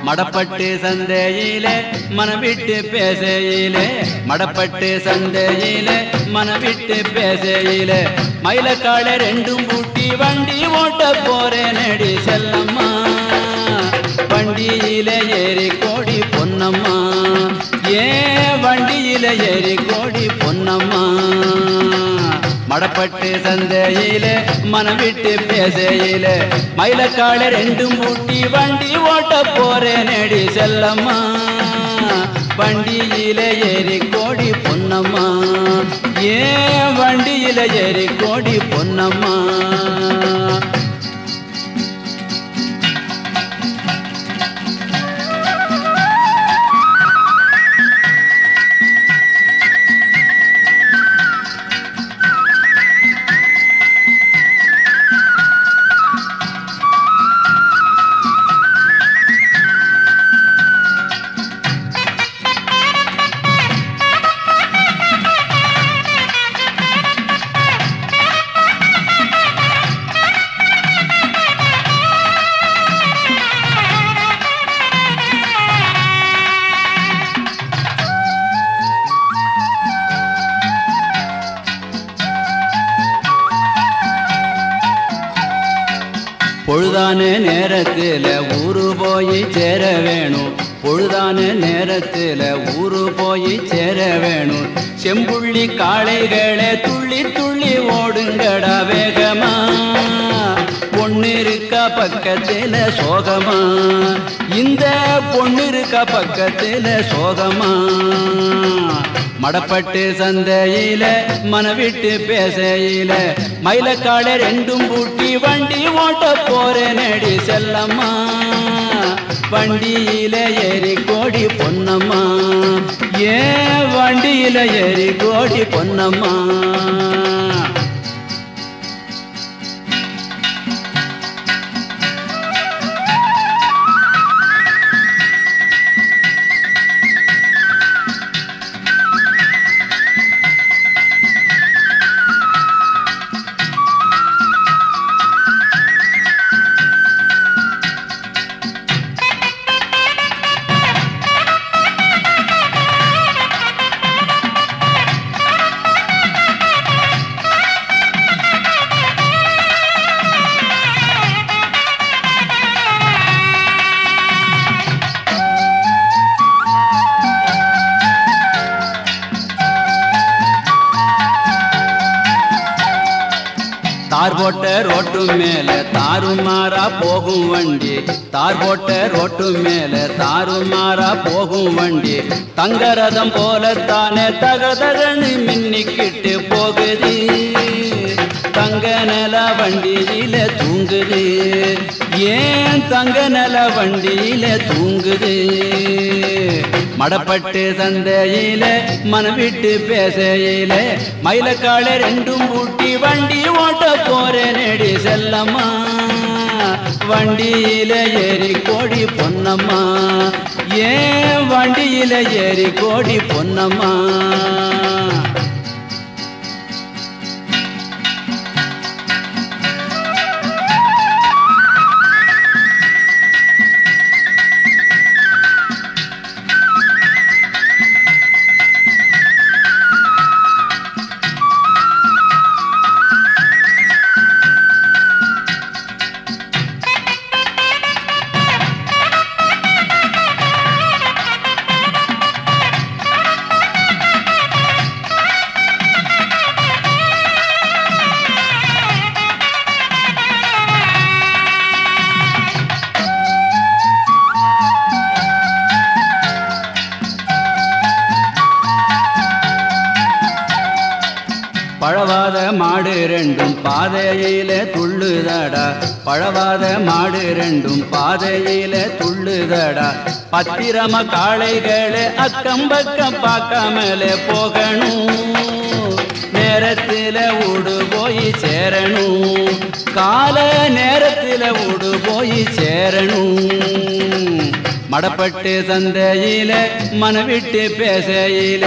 மடப்பட்டு சந்தையிலே மனவிட்டு பேசையிலே மடப்பட்டு சந்தையிலே மனவிட்டு பேசையிலே மயிலக்கால ரெண்டும் பூட்டி வண்டி ஓட்ட போறேன் நடி செல்லம்மா வண்டியில ஏறி கோடி பொன்னம்மா ஏன் வண்டியில ஏறி கோடி பொன்னம்மா மடப்பட்டு சந்தையிலே மனம் விட்டு பேசையிலே மயிலக்கால ரெண்டும் பூட்டி வண்டி ஓட்ட போறேன் நடி செல்லம்மா வண்டியில ஏறி கோடி பொன்னம்மா ஏன் வண்டியில ஏறி கோடி பொன்னம்மா பொழுதான நேரத்தில் ஊரு போய் சேர வேணும் பொழுதான நேரத்தில் ஊரு போய் சேர வேணும் செம்புள்ளி காளைகளே துள்ளி துள்ளி ஓடுங்கடா வேகமா பொண்ணு இருக்கா பக்கத்தில் சோகமா இந்த பொண்ணு இருக்கா பக்கத்தில் சோகமா மடப்பட்டு சந்தையில மனவிட்டு பேசையில மயிலக்கால ரெண்டும் பூட்டி வண்டி ஓட்ட போறேன் நடி செல்லம்மா வண்டியில ஏறி கோடி பொன்னம்மா ஏன் வண்டியில ஏறி கோடி பொன்னம்மா தார் போட்ட ரோட்டு மேல தாறுமாறா போகும் வண்டி தார் போட்ட ரோட்டு மேல தாறுமாறா போகும் வண்டி தங்க ரதம் போலத்தானே தகதகன்னு மின்னிக்கிட்டு போகுது தங்க நில வண்டியில தூங்குது ஏன் தங்க நில வண்டியில தூங்குது மடப்பட்டு சந்தையில மனம் விட்டு பேசையில மயிலக்கால ரெண்டும் பூட்டி வண்டி ஓட்ட போறேன் நெடி செல்லம்மா வண்டியில ஏறி கோடி பொன்னம்மா ஏன் வண்டியில ஏறி கோடி பொன்னம்மா பழவாத மாடு ரெண்டும் பாதையில துள்ளுதடா பழவாத மாடு ரெண்டும் பாதையில துள்ளுதடா பத்திரம காளைகளே அக்கம் பக்கம் பார்க்காமலே போகணும் நேரத்தில ஊடு போய் சேரணும் கால நேரத்தில ஊடு போய் சேரணும் மடப்பட்டு சந்தையில மனவிட்டு பேசையில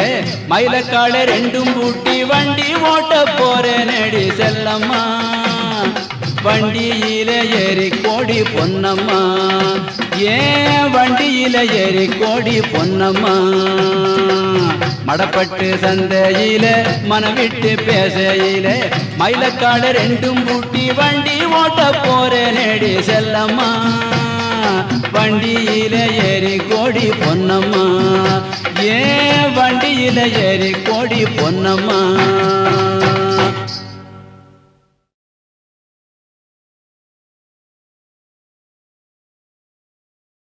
மயிலக்கால ரெண்டும் பூட்டி வண்டி ஓட்ட போறேன் நடி செல்லம்மா வண்டியில ஏறி கோடி பொன்னம்மா ஏன் வண்டியில ஏறி கோடி பொன்னம்மா மடப்பட்டு சந்தையில மனவிட்டு பேசையில மயிலக்காடு ரெண்டும் பூட்டி வண்டி ஓட்ட போற நேடி செல்லம்மா வண்டியில ஏறி கோடி பொன்னம்மா ஏன் வண்டியில ஏறி கோடி பொன்னம்மா